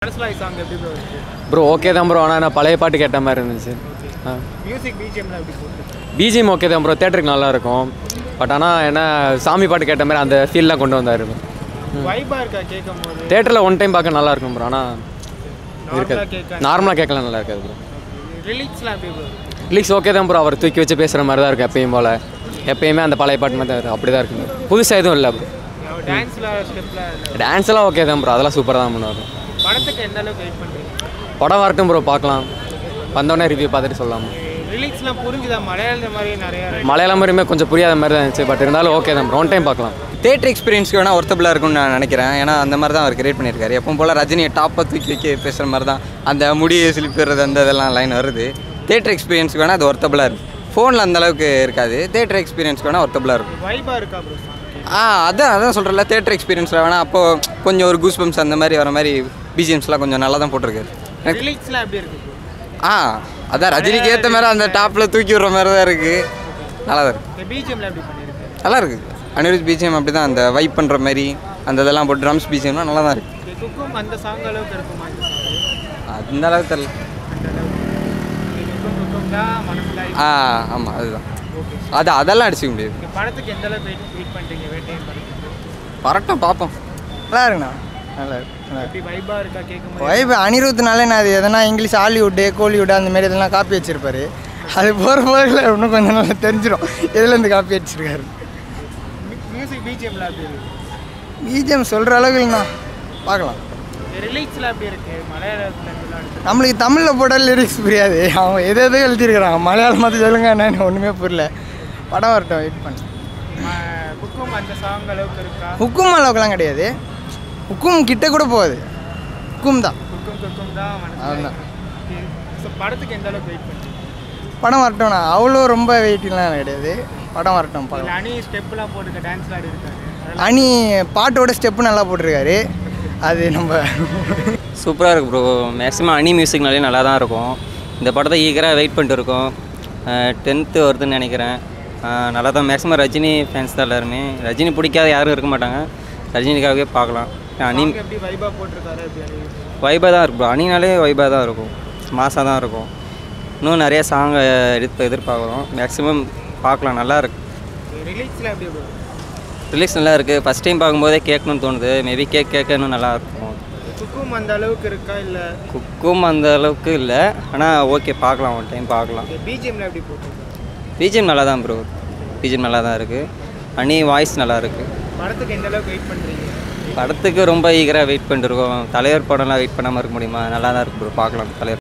மனசுலாய் song எப்படி bro இருக்கு bro okay தான் ப்ரோ ஆனால் நான் பழைய பாட்டு கேட்ட மாதிரி இருந்துச்சு ஆ மியூசிக் பிஜிஎம்ல எப்படி போட்டு பிஜிஎம் ஓகே தான் ப்ரோ தேட்டருக்கு நல்லா இருக்கும் பட் ஆனால் என்ன சாமி பாட்டு கேட்ட மாதிரி அந்த ஃபீல்லாம் கொண்டு வந்தார் வைபா இருக்கா கேட்கும் போது தேட்டரில் ஒன் டைம் பார்க்க நல்லா இருக்கும் ப்ரோ ஆனால் நார்மலா இருக்காது கேட்க நார்மலாக கேட்கலாம் நல்லா இருக்காது ப்ரோ ரிலீக்ஸ்லாம் எப்படி ப்ரோ லிக்ஸ் ஓகே தான் ப்ரோ அவர் தூக்கி வச்சு பேசுகிற மாதிரி தான் இருக்கும் எப்பயும் போல் எப்பயுமே அந்த பழைய பாட்டு மாதிரி தான் இருக்கும் அப்படி தான் இருக்கும் புதுசாக எதுவும் இல்லை ப்ரோ டான்ஸ்ல ஸ்டெப்ல டான்ஸ் எல்லாம் ஓகே தான் ப்ரோ அதெல்லாம் சூப்பராக தான் பண்ணுவார் படத்துக்கு எந்த அளவுக்கு வெயிட் பண்றீங்க படம் வரட்டும் ப்ரோ பார்க்கலாம் வந்தோடனே ரிவ்யூ பார்த்துட்டு சொல்லலாம் ரிலீக்ஸ்லாம் புரிஞ்சுதா மலையாள மாதிரி நிறைய மலையாளம் மாதிரியுமே கொஞ்சம் புரியாத மாதிரி தான் இருந்துச்சு பட் இருந்தாலும் ஓகே தான் ப்ரோ ஒன் டைம் பார்க்கலாம் தேட்டர் எக்ஸ்பீரியன்ஸ்க்கு வேணால் ஒர்த்தபுளாக இருக்கும்னு நான் நினைக்கிறேன் ஏன்னா அந்த மாதிரி தான் அவர் கிரியேட் பண்ணியிருக்காரு எப்பவும் போல் ரஜினியை டாப்பாக தூக்கி வைக்க பேசுகிற மாதிரி தான் அந்த முடியை சிலிப்பிடுறது அந்த இதெல்லாம் லைன் வருது தேட்டர் எக்ஸ்பீரியன்ஸ்க்கு வேணால் அது ஒர்த்தபுளாக இருக்குது ஃபோனில் அந்த அளவுக்கு இருக்காது தேட்டர் எக்ஸ்பீரியன்ஸ்க்கு வேணால் ஒர்த்தபுளாக இருக்கும் வைபா இருக்கா ப்ரோ ஆ அதான் அதான் சொல்கிறல தேட்டர் எக்ஸ்பீரியன்ஸில் வேணால் அப்போது கொஞ்சம் ஒரு கூஸ் பம்ப்ஸ் அந்த மாதிரி வர மாதிரி பிஜிஎம்ஸ்லாம் கொஞ்சம் நல்லா தான் போட்டிருக்காரு எனக்கு ரிலீக்ஸ்லாம் எப்படி இருக்கு ப்ரோ ஆ அதான் ரஜினிக்கு ஏற்ற மாதிரி அந்த டாப்பில் தூக்கி விடுற மாதிரி தான் இருக்குது நல்லா தான் இருக்குது இந்த பிஜிஎம்ல எப்படி பண்ணிருக்கு நல்லா இருக்குது அனிருத் பிஜிஎம் அப்படி தான் அந்த வைப் பண்ணுற மாதிரி அந்த இதெல்லாம் போட்டு ட்ரம்ஸ் பிஜிஎம்லாம் நல்லா தான் இருக்குது குக்கும் அந்த சாங் அளவுக்கு இருக்குமா இந்த song? அந்த அளவுக்கு தெரியல அந்த அளவுக்கு குக்கும் குக்கும் தான் மனசுலாய் ஆ ஆமாம் அதுதான் அது அதெல்லாம் அடிச்சுக்க முடியாது இந்த படத்துக்கு எந்த அளவுக்கு வெயிட் வெயிட் பண்றீங்க வேட்டையன் படத்துக்கு வரட்டும் பார்ப்போம் நல்லா இருக்குண்ணா நல்லா இருக்கு நல்லா இருக்கு. எப்படி வைபா இருக்கா கேட்கும் வைப் அனிருத்னாலே நான் அது எதனா இங்கிலீஷ் ஹாலிவுட்டு கோலிவுட் அந்த மாதிரி இதெல்லாம் காப்பி வச்சிருப்பாரு அது போகிற போகிற இன்னும் கொஞ்சம் நல்லா தெரிஞ்சிடும் எதுலேருந்து காப்பி அடிச்சிருக்காரு மியூசிக் பிஜிஎம்ல எப்படி இருக்கு பிஜிஎம் சொல்கிற அளவுக்கு இல்லைண்ணா பார்க்கலாம் ரிலீக்ஸ்லாம் எப்படி இருக்கு மலையாளத்துல இருந்துலாம் எடுத்து நம்மளுக்கு தமிழில் போட லிரிக்ஸ் புரியாது அவங்க எது எதோ எழுதியிருக்கிறாங்க மலையாளம் மாற்றி சொல்லுங்க என்னன்னு ஒன்றுமே புரியல படம் வரட்டும் வெயிட் பண்ணு குக்கும் அந்த சாங் அளவுக்கு இருக்கா ஹுக்கும் அளவுக்குலாம் கிடையாது ஹுக்கும் கிட்ட கூட போகாது ஹுக்கும் தான் குக்கும் குக்கும் தான் மனசு அதுதான் ஸோ படத்துக்கு எந்த அளவுக்கு வெயிட் பண்ணுறீங்க படம் வரட்டும்ண்ணா அவ்வளோ ரொம்ப வெயிட்டிங்லாம் கிடையாது படம் வரட்டும் பார்க்கலாம் இதில் அணி ஸ்டெப்லாம் போட்டுக்க டான்ஸ்லாம் ஆடி இருக்காரு அதெல்லாம் அனி பாட்டோட ஸ்டெப்பு நல்லா போட்டிருக்காரு அது நம்ம சூப்பராக இருக்குது ப்ரோ மேக்ஸிமம் அனி மியூசிக்னாலே நல்லா தான் இருக்கும் இந்த படத்தை ஈகராக வெயிட் பண்ணிட்டு இருக்கோம் டென்த்து வருதுன்னு நினைக்கிறேன் அஹ் நல்லா தான் மேக்ஸிமம் ரஜினி ஃபேன்ஸ் தான் எல்லாருமே ரஜினி பிடிக்காத யாரும் இருக்க மாட்டாங்க ரஜினிக்காகவே பார்க்கலாம் அனி song எப்படி வைபா போட்டிருக்காரு எப்படி அணி வைபாக தான் இருக்கும் ப்ரோ அணினாலே வைபாக தான் இருக்கும் மாசாக தான் இருக்கும் இன்னும் நிறைய சாங் எடுத்து எதிர்பார்க்குறோம் மேக்ஸிமம் பார்க்கலாம் நல்லா இருக்கு ரிலீக்ஸில் எப்படி bro? ரிலீக்ஸ் நல்லா இருக்குது ஃபஸ்ட் டைம் பார்க்கும்போதே கேட்கணும்னு தோணுது மேபி கேக் கேட்க இன்னும் நல்லா இருக்கும் குக்கும் அந்த அளவுக்கு இருக்கா இல்லை குக்கும் அந்த அளவுக்கு இல்லை ஆனால் ஓகே பார்க்கலாம் ஒன் டைம் பார்க்கலாம் பிஜிஎம்ல எப்படி போட்டிருக்காரு பிஜிஎம் நல்லா தான் ப்ரோ பிஜிஎம் நல்லா தான் இருக்குது அனி வாய்ஸ் நல்லா இருக்குது படத்துக்கு எந்த அளவுக்கு வெயிட் பண்ணுறீங்க படத்துக்கு ரொம்ப ஈகராக வெயிட் பண்ணிட்டு இருக்கோம் தலைவர் படம்லாம் வெயிட் பண்ணாமல் இருக்க முடியுமா நல்லா தான் இருக்கு ப்ரோ பார்க்கலாம் தலைவர்